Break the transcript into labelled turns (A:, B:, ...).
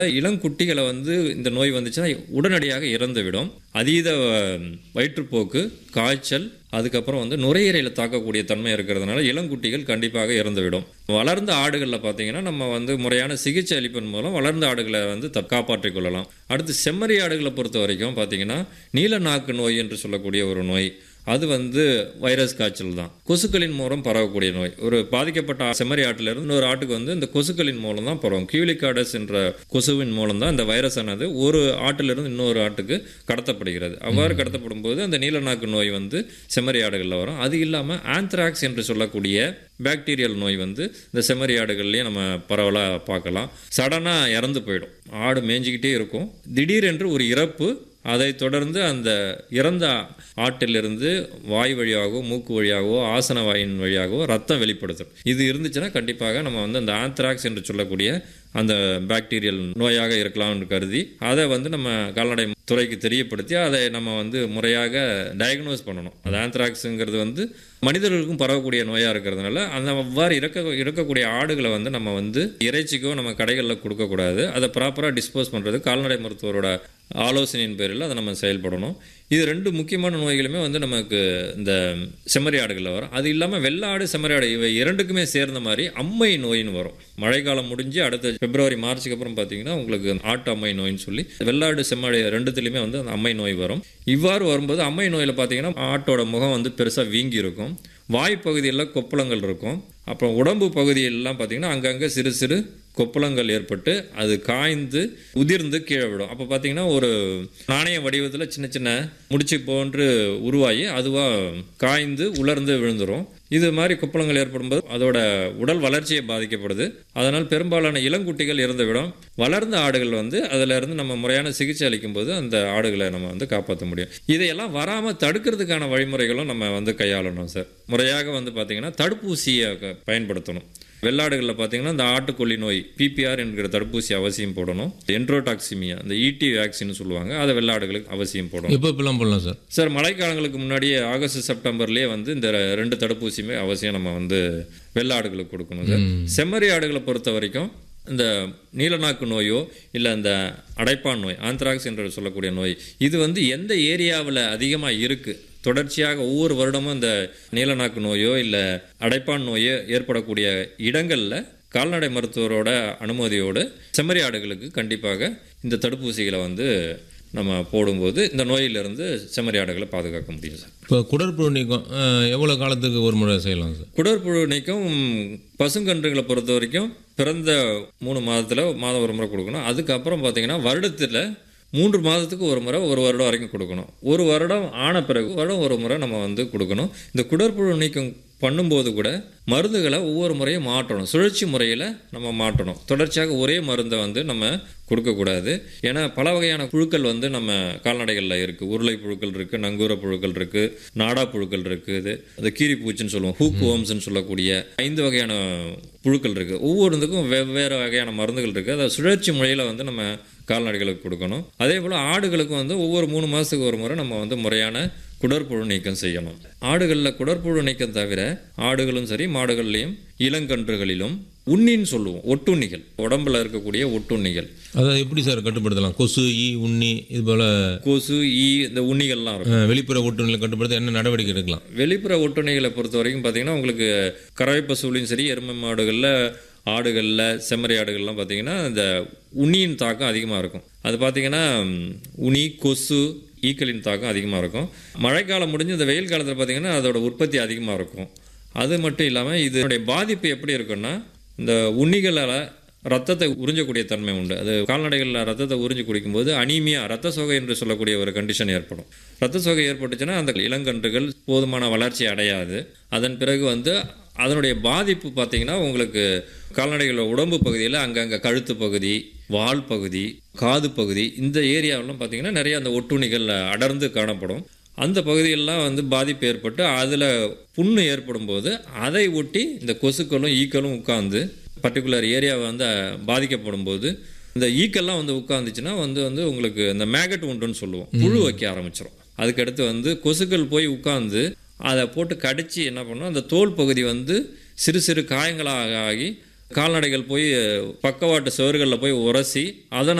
A: இளங்குட்டிகளை வந்து இந்த நோய் வந்துச்சுன்னா உடனடியாக இறந்துவிடும் அதீத அஹ், வயிற்றுப்போக்கு காய்ச்சல் அதுக்கப்புறம் வந்து நுரையீரலை தாக்கக்கூடிய தன்மை இருக்கிறதுனால இளங்குட்டிகள் கண்டிப்பாக இறந்துவிடும் வளர்ந்த ஆடுகளில் பார்த்தீங்கன்னா நம்ம வந்து முறையான சிகிச்சை அளிப்பதன் மூலம் வளர்ந்த ஆடுகளை வந்து த காப்பாற்றிக் கொள்ளலாம் அடுத்து செம்மறி ஆடுகளை பொறுத்த வரைக்கும் பார்த்தீங்கன்னா நீல நாக்கு நோய் என்று சொல்லக்கூடிய ஒரு நோய் அது வந்து வைரஸ் காய்ச்சல் தான் கொசுக்களின் மூலம் பரவக்கூடிய நோய் ஒரு பாதிக்கப்பட்ட செம்மறி ஆட்டிலிருந்து இன்னொரு ஆட்டுக்கு வந்து இந்த கொசுக்களின் மூலம் தான் பரவும் கியூலிகாடஸ் என்ற கொசுவின் மூலம் தான் இந்த வைரஸ் ஆனது ஒரு ஆட்டிலிருந்து இன்னொரு ஆட்டுக்கு கடத்தப்படுகிறது அவ்வாறு கடத்தப்படும் போது அந்த நீலநாக்கு நோய் வந்து செம்மறி ஆடுகளில் வரும் அது இல்லாமல் ஆந்த்ராக்ஸ் என்று சொல்லக்கூடிய பாக்டீரியல் நோய் வந்து இந்த செம்மறி ஆடுகள்லேயே நம்ம பரவலாக பார்க்கலாம் சடனாக இறந்து போயிடும் ஆடு மேய்ஞ்சிக்கிட்டே இருக்கும் திடீரென்று ஒரு இறப்பு அதைத் தொடர்ந்து அந்த இறந்த ஆட்டிலிருந்து வாய் வழியாகவோ மூக்கு வழியாகவோ ஆசன வாயின் வழியாகவோ ரத்தம் வெளிப்படுத்தும் இது இருந்துச்சுன்னா கண்டிப்பாக நம்ம வந்து அந்த ஆந்த்ராக்ஸ் என்று சொல்லக்கூடிய அந்த பாக்டீரியல் நோயாக இருக்கலாம்னு கருதி அதை வந்து நம்ம கால்நடை துறைக்கு தெரியப்படுத்தி அதை நம்ம வந்து முறையாக டயக்னோஸ் பண்ணணும் அது ஆந்த்ராக்ஸுங்கிறது வந்து மனிதர்களுக்கும் பரவக்கூடிய நோயாக இருக்கிறதுனால அந்த அவ்வாறு இறக்க இருக்கக்கூடிய ஆடுகளை வந்து நம்ம வந்து இறைச்சிக்கோ நம்ம கடைகளில் கொடுக்கக்கூடாது அதை ப்ராப்பராக டிஸ்போஸ் பண்ணுறது கால்நடை மருத்துவரோட ஆலோசனையின் பேரில் அதை நம்ம செயல்படணும் இது ரெண்டு முக்கியமான நோய்களுமே வந்து நமக்கு இந்த செம்மறி ஆடுகளில் வரும் அது இல்லாமல் வெள்ளாடு செம்மறி ஆடு இவை இரண்டுக்குமே சேர்ந்த மாதிரி அம்மை நோயின்னு வரும் மழைக்காலம் முடிஞ்சு அடுத்த பிப்ரவரி மார்ச்சுக்கு அப்புறம் பார்த்தீங்கன்னா உங்களுக்கு ஆட்டு அம்மை நோயின்னு சொல்லி வெள்ளாடு செம்மறி ரெண்டுத்துலேயுமே வந்து அந்த அம்மை நோய் வரும் இவ்வாறு வரும்போது அம்மை நோயில் பார்த்தீங்கன்னா ஆட்டோட முகம் வந்து பெருசாக வீங்கி இருக்கும் வாய் பகுதியில் கொப்பளங்கள் இருக்கும் அப்புறம் உடம்பு பகுதியெல்லாம் பார்த்தீங்கன்னா அங்கங்கே சிறு சிறு கொப்பளங்கள் ஏற்பட்டு அது காய்ந்து உதிர்ந்து கீழே விடும் அப்போ பார்த்தீங்கன்னா ஒரு நாணய வடிவத்தில் சின்ன சின்ன முடிச்சு போன்று உருவாகி அதுவாக காய்ந்து உலர்ந்து விழுந்துரும் இது மாதிரி கொப்பளங்கள் ஏற்படும்போது அதோட உடல் வளர்ச்சியை பாதிக்கப்படுது அதனால் பெரும்பாலான இளங்குட்டிகள் இறந்து விடும் வளர்ந்த ஆடுகள் வந்து அதில் இருந்து நம்ம முறையான சிகிச்சை அளிக்கும் போது அந்த ஆடுகளை நம்ம வந்து காப்பாற்ற முடியும் இதையெல்லாம் வராமல் தடுக்கிறதுக்கான வழிமுறைகளும் நம்ம வந்து கையாளணும் சார் முறையாக வந்து பார்த்தீங்கன்னா தடுப்பூசியை க- பயன்படுத்தணும் வெள்ளாடுகளில் பார்த்தீங்கன்னா இந்த ஆட்டுக்கொல்லி நோய் பிபிஆர் என்கிற தடுப்பூசி அவசியம் போடணும் என்ட்ரோடாக்சிமியா இந்த இடி வேக்சின் சொல்லுவாங்க அதை வெள்ளாடுகளுக்கு அவசியம் போடணும்
B: எப்போ இப்பெல்லாம் போடலாம் சார்
A: சார் மழைக்காலங்களுக்கு முன்னாடியே ஆகஸ்ட் செப்டம்பர்லேயே வந்து இந்த ரெ- ரெண்டு தடுப்பூசியுமே அவசியம் நம்ம வந்து வெள்ளாடுகளுக்கு கொடுக்கணும் சார் செம்மறி ஆடுகளை பொறுத்த வரைக்கும் இந்த நீலநாக்கு நோயோ இல்லை இந்த அடைப்பான் நோய் ஆந்த்ராக்ஸ் என்று சொல்லக்கூடிய நோய் இது வந்து எந்த ஏரியாவில் அதிகமாக இருக்குது தொடர்ச்சியாக ஒவ்வொரு வருடமும் இந்த நீலநாக்கு நோயோ இல்லை அடைப்பான் நோயோ ஏற்படக்கூடிய இடங்களில் கால்நடை மருத்துவரோட அனுமதியோடு செம்மறி ஆடுகளுக்கு கண்டிப்பாக இந்த தடுப்பூசிகளை வந்து நம்ம போடும்போது இந்த நோயிலிருந்து செம்மறி ஆடுகளை பாதுகாக்க முடியும் சார்
B: இப்போ குடற்புழு நீக்கம் அஹ், எவ்வளோ காலத்துக்கு ஒரு முறை செய்யலாம் சார்
A: குடற்புழு நீக்கம் பசுங்கன்றுகளை பொறுத்த வரைக்கும் பிறந்த மூணு மாதத்தில் மாதம் ஒரு முறை கொடுக்கணும் அதுக்கப்புறம் பார்த்தீங்கன்னா வருடத்தில் மூன்று மாதத்துக்கு ஒரு முறை ஒரு வருடம் வரைக்கும் கொடுக்கணும் ஒரு வருடம் ஆன பிறகு வருடம் ஒரு முறை நம்ம வந்து கொடுக்கணும் இந்த குடற்புழு நீக்கம் பண்ணும்போது கூட மருந்துகளை ஒவ்வொரு முறையும் மாற்றணும் சுழற்சி முறையில் நம்ம மாற்றணும் தொடர்ச்சியாக ஒரே மருந்தை வந்து நம்ம கொடுக்கக்கூடாது ஏன்னா பல வகையான புழுக்கள் வந்து நம்ம கால்நடைகளில் இருக்குது உருளை புழுக்கள் இருக்குது நங்கூர புழுக்கள் இருக்குது நாடா புழுக்கள் இருக்குது அந்த கீரி பூச்சின்னு சொல்லுவோம் ஹூக் ஓம்ஸ்ன்னு சொல்லக்கூடிய ஐந்து வகையான புழுக்கள் இருக்குது ஒவ்வொன்றுக்கும் வெவ்வேறு வகையான மருந்துகள் இருக்குது அதை சுழற்சி முறையில் வந்து நம்ம கால்நடைகளுக்கு கொடுக்கணும் அதே போல் ஆடுகளுக்கும் வந்து ஒவ்வொரு மூணு மாதத்துக்கு ஒரு முறை நம்ம வந்து முறையான குடற்புழு நீக்கம் செய்யணும் ஆடுகளில் குடற்புழு நீக்கம் தவிர ஆடுகளும் சரி மாடுகள்லையும் இளங்கன்றுகளிலும் உண்ணின்னு சொல்லுவோம் ஒட்டுண்ணிகள் உடம்புல இருக்கக்கூடிய ஒட்டுண்ணிகள்
B: அதை எப்படி சார் கட்டுப்படுத்தலாம் கொசு ஈ உண்ணி இது போல்
A: கொசு ஈ இந்த உண்ணிகள்லாம் இருக்கும்
B: வெளிப்புற ஒட்டுநிலை கட்டுப்படுத்த என்ன நடவடிக்கை எடுக்கலாம்
A: வெளிப்புற ஒட்டுண்ணிகளை பொறுத்த வரைக்கும் பார்த்தீங்கன்னா உங்களுக்கு கறவை பசுலையும் சரி எருமை மாடுகளில் ஆடுகளில் செம்மறி ஆடுகள்லாம் பார்த்தீங்கன்னா இந்த உண்ணியின் தாக்கம் அதிகமாக இருக்கும் அது பார்த்தீங்கன்னா ம், உனி கொசு ஈக்களின் தாக்கம் அதிகமாக இருக்கும் மழைக்காலம் முடிஞ்சு இந்த வெயில் காலத்தில் பார்த்தீங்கன்னா அதோட உற்பத்தி அதிகமாக இருக்கும் அது மட்டும் இல்லாமல் இதனுடைய பாதிப்பு எப்படி இருக்குன்னா இந்த உண்ணிகளால் ரத்தத்தை உறிஞ்சக்கூடிய தன்மை உண்டு அது கால்நடைகளில் ரத்தத்தை உறிஞ்சி குடிக்கும்போது அனீமியா ரத்த சோகை என்று சொல்லக்கூடிய ஒரு கண்டிஷன் ஏற்படும் ரத்த சோகை ஏற்பட்டுச்சுன்னா அந்த இளங்கன்றுகள் போதுமான வளர்ச்சி அடையாது அதன் பிறகு வந்து அதனுடைய பாதிப்பு பார்த்தீங்கன்னா உங்களுக்கு கால்நடைகளோட உடம்பு பகுதியில் அங்கங்கே கழுத்து பகுதி வால் பகுதி காது பகுதி இந்த ஏரியாவெல்லாம் பார்த்தீங்கன்னா நிறைய அந்த ஒட்டுண்ணிகள் அடர்ந்து காணப்படும் அந்த பகுதியெல்லாம் வந்து பாதிப்பு ஏற்பட்டு அதில் புண்ணு ஏற்படும் போது அதை ஒட்டி இந்த கொசுக்களும் ஈக்களும் உட்கார்ந்து பர்டிகுலர் ஏரியாவை வந்து பாதிக்கப்படும் போது இந்த ஈக்கெல்லாம் வந்து உட்காந்துச்சுன்னா வந்து வந்து உங்களுக்கு இந்த மேகட் உண்டுன்னு சொல்லுவோம் புழு வைக்க ஆரம்பிச்சிடும் அதுக்கடுத்து வந்து கொசுக்கள் போய் உட்காந்து அதை போட்டு கடிச்சு என்ன பண்ணும் அந்த தோல் பகுதி வந்து சிறு சிறு காயங்களாக ஆகி கால்நடைகள் போய் பக்கவாட்டு சுவர்களில் போய் உரசி அதை